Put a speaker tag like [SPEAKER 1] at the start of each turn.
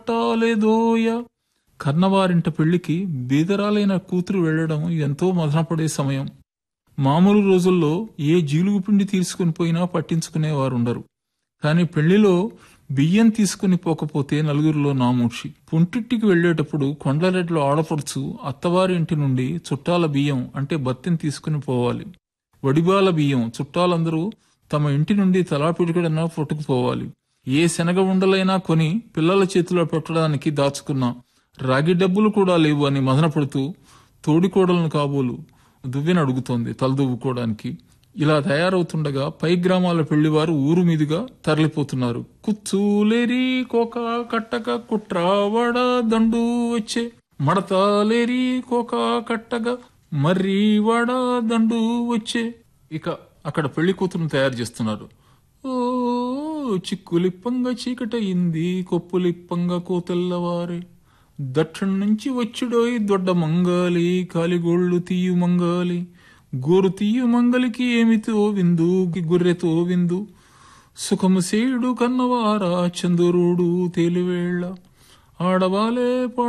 [SPEAKER 1] లేదోయ కన్నవారింట పెళ్లికి బీదరాలైన కూతురు వెళ్లడం ఎంతో మదనపడే సమయం మామూలు రోజుల్లో ఏ జీలుగు పిండి తీసుకుని పోయినా పట్టించుకునేవారుండరు కాని పెళ్లిలో బియ్యం తీసుకుని పోకపోతే నలుగురిలో నామూషి పుంటింటికి వెళ్లేటప్పుడు కొండలెడ్ల ఆడపడుచు అత్తవారి ఇంటి నుండి చుట్టాల బియ్యం అంటే బత్తిని తీసుకుని పోవాలి వడిబాల బియ్యం చుట్టాలందరూ తమ ఇంటి నుండి తలా పిడికడన్నా పట్టుకుపోవాలి ఏ శనగ ఉండలైనా కొని పిల్లల చేతిలో పెట్టడానికి దాచుకున్న రాగి డబ్బులు కూడా లేవు అని మదనపడుతూ తోడికోడలను కాబోలు దువ్వెన అడుగుతోంది తలదువ్వుకోవడానికి ఇలా తయారవుతుండగా పై గ్రామాల పెళ్లివారు ఊరు మీదుగా తరలిపోతున్నారు కుచ్చులేరి కోక కట్టక కుట్రావడ దండు వచ్చే మడతలేరి కోక కట్టగా మర్రి వడ దండు వచ్చే ఇక అక్కడ పెళ్లి కూతురును తయారు చేస్తున్నారు ఓ చిక్కులిప్పంగ చీకటయింది కొప్పులిప్పంగ కోతెల్లవారే దక్షిణ నుంచి వచ్చుడోయ్ దొడ్డ మంగాలి కాలిగోళ్ళు తీయు మంగాలి గోరు తీయు మంగలికి ఏమితో విందు గొర్రెతో విందు సుఖము సేయుడు కన్నవారా చందురుడు తేలివేళ్ళ ఆడవాలే